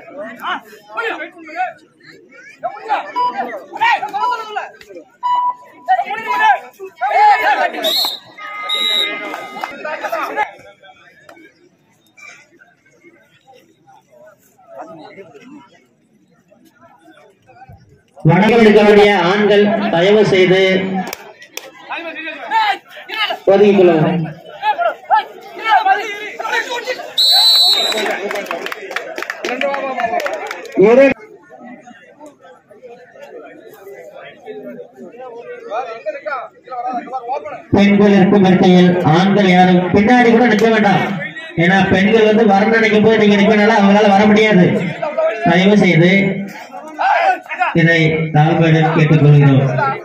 வணக்கம் எடுக்க வேண்டிய ஆண்கள் தயவு செய்து ஒதுக்கிக் கொள்ளவும் இரு- பெண்கள் இருக்கும் இருக்கையில் ஆண்கள் யாரும் பின்னாடி கூட நிற்க வேண்டாம் ஏன்னா பெண்கள் வந்து வர நினைக்கும் போது நீங்க நிற்கனால அவங்களால வர முடியாது தயவு செய்து இதை தாழ்மையுடன் கேட்டுக்கொள்கிறோம்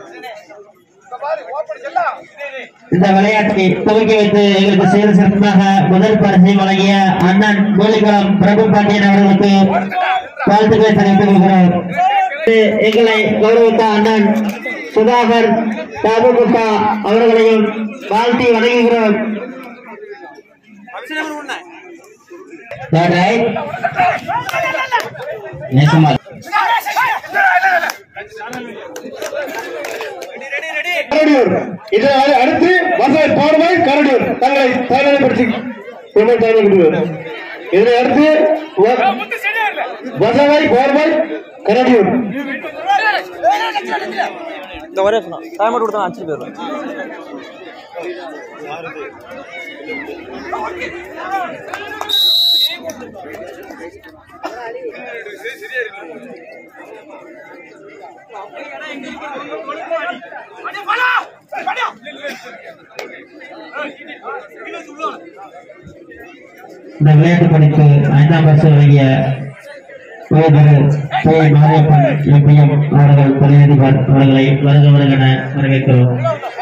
இந்த விளையாட்டை துவக்கி வைத்து எங்களுக்கு சீர சிறப்பாக முதல் பரிசை வழங்கிய அண்ணன் மூலிகுளம் பிரபு பாண்டியன் அவர்களுக்கு வாழ்த்துக்களை தெரிவித்துக் கொள்கிறோம் எங்களை கௌரவித்த அண்ணன் சுதாகர் பாபு குப்தா அவர்களையும் வாழ்த்தி வணங்குகிறோம் Right? நேசமா கரடியூர் இதை அடு- அடுத்து வசதி பார்வாய் கரடியூர் தங்களை தயாரிப்படுத்தி கொண்டு தயாரிப்படுவது இதனை அடுத்து வ- வசவாய் பார்வாய் கரடியூர் இந்த ஒரே சொன்னா டைம் மட்டும் கொடுத்தா அடிச்சுட்டு போயிடுவேன் இந்த விளையாட்டு பணிக்கு ஐந்தாம் பரிசு வழங்கிய உயர்திரு கே மாரியப்பன் எம்பிஎம் அவர்கள் தொழிலதிபர் அவர்களை வருக வருகென வரவேற்கிறோம்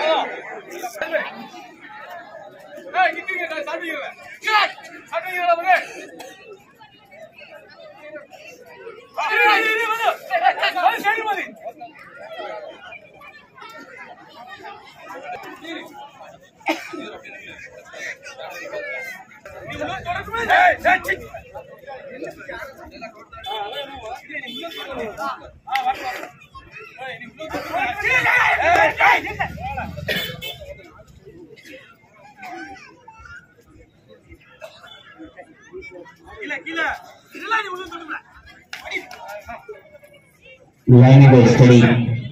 லைன் பை ஸ்டடி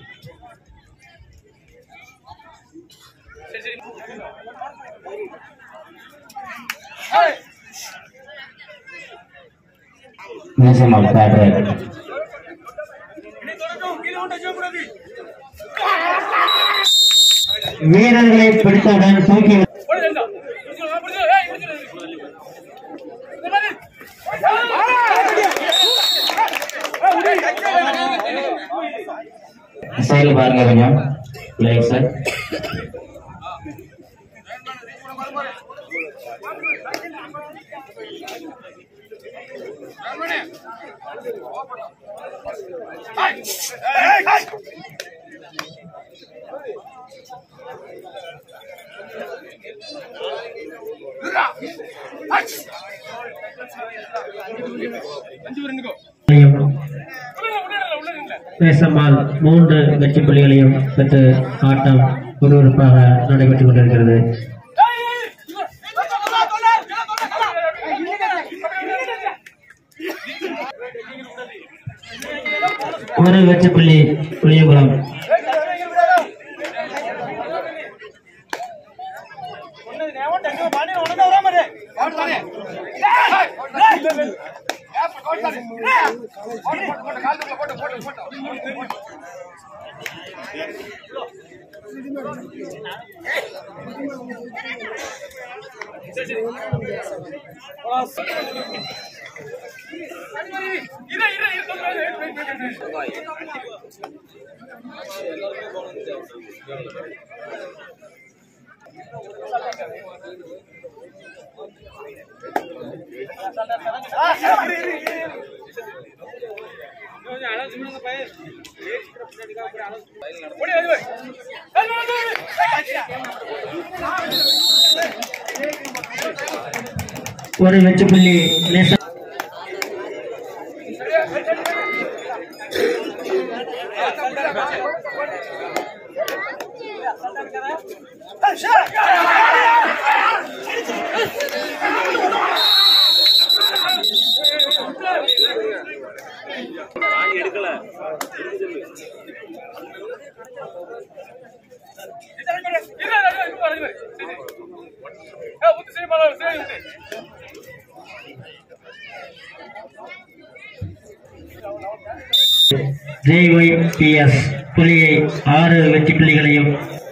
நேசமால் பேட்ரேட் வீரர்களை பிடித்தவுடன் தூக்கி செயல் பாருங்க கொஞ்சம் லைக் சார் பேசம்மாள் மூன்று வெற்றி புள்ளிகளையும் பெற்று ஆட்டம் விறுவிறுப்பாக நடைபெற்றுக் கொண்டிருக்கிறது ஒரு வெற்றி புள்ளி புளியகுளம் ஒரு வெற்றி புள்ளி நேச ஜேஒய்பிஎஸ் புள்ளியை ஆறு வெற்றி புள்ளிகளையும்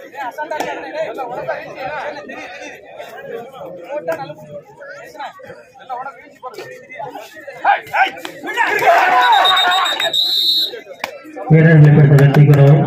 வீரர்கள் கொடுத்த வெற்றிக்கிறோம்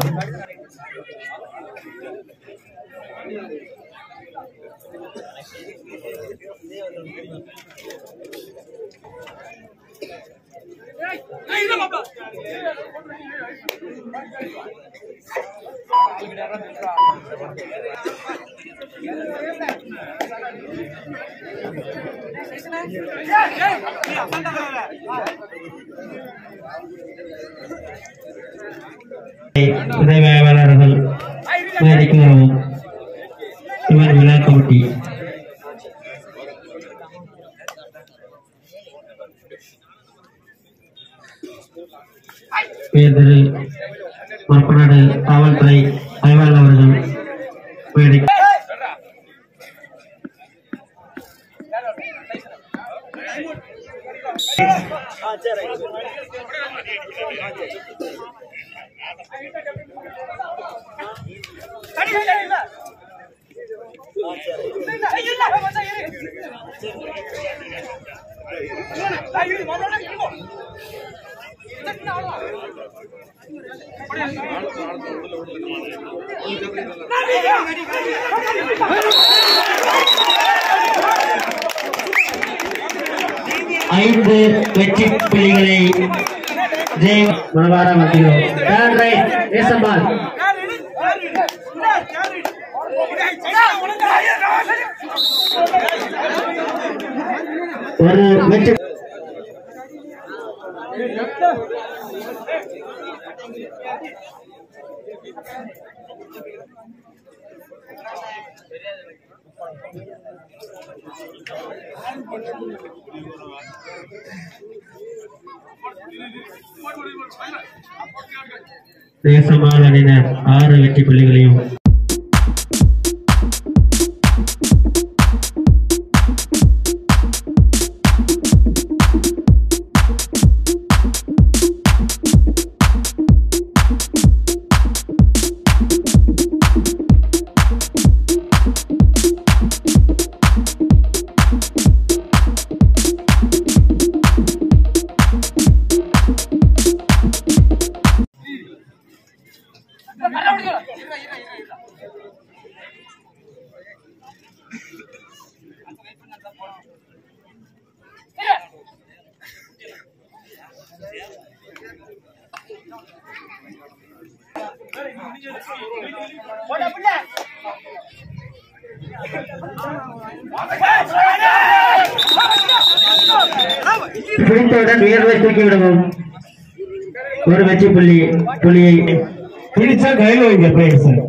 உதவியாளர்கள் வேலைக்கு வரவும் இவர் விழா கமிட்டி பேர் மற்பநாடு காவல்துறை ஆய்வாளர் அவர்கள் மேடை ஐந்து வெற்றி புள்ளிகளை ஜெய் மனவார மாற்றுகிறோம் Turn right, ஏசம்பால் ஒரு வெற்றி தேசமால் அணியினர் ஆறு வெற்றி புள்ளிகளையும் பிடித்தவுடன் உயர்வை தூக்கிவிடவும் ஒரு வெற்றி புள்ளி புள்ளியை பிடிச்சா கையில் வைங்க பிளேயர் சார்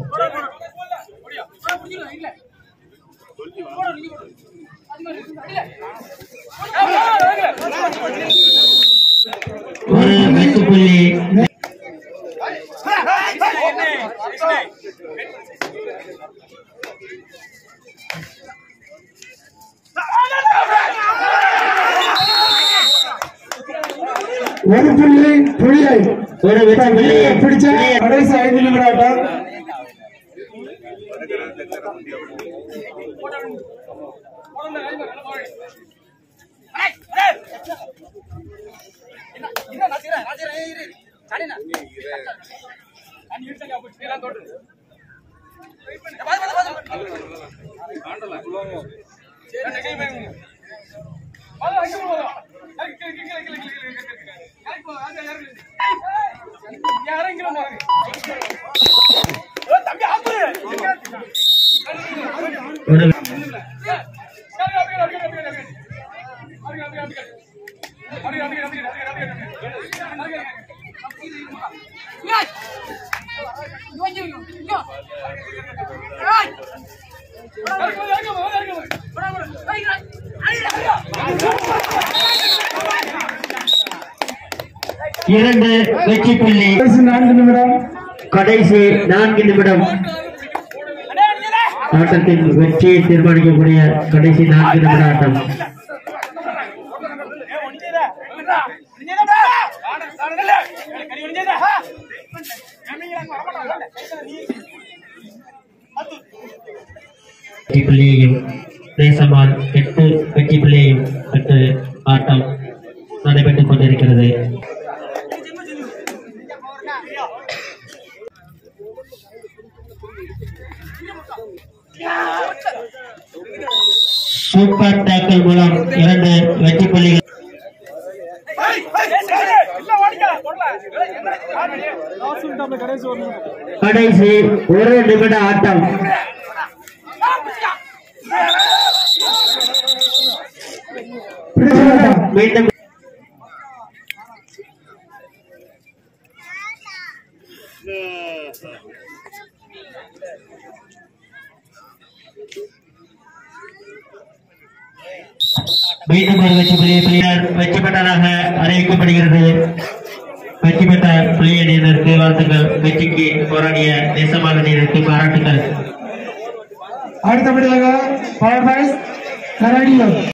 ஒரு வெற்றி புள்ளி ஒரு புள்ளி புள்ளியை ஒரு வெற்றி புள்ளி பிடிச்ச கடைசி ஐந்து நிமிட ஆட்டம் ஒரு தம்பி இரண்டு வெற்றி புள்ளி கடைசி நான்கு நிமிடம் கடைசி நான்கு நிமிடம் ஆட்டத்தின் வெற்றியை தீர்மானிக்கக்கூடிய கடைசி நான்கு நிமிட ஆட்டம் வெற்றி புள்ளியையும் தேசமால் எட்டு வெற்றி புள்ளியையும் பெற்று ஆட்டம் நடைபெற்றுக் கொண்டிருக்கிறது சூப்பர் டேக்கிள் மூலம் இரண்டு வெற்றி புள்ளிகள் கடைசி ஒரு நிமிட ஆட்டம் மீண்டும் மீண்டும் ஒரு வெற்றி புள்ளியை புள்ளியினர் வெற்றி பெற்றதாக அறிவிக்கப்படுகிறது வெற்றி பெற்ற புள்ளி அணியினருக்கு வாழ்த்துக்கள் வெற்றிக்கு போராடிய தேசமாக அணியினருக்கு பாராட்டுகள் அடுத்தபடியாக பவர் பாய்ஸ் கரடியம்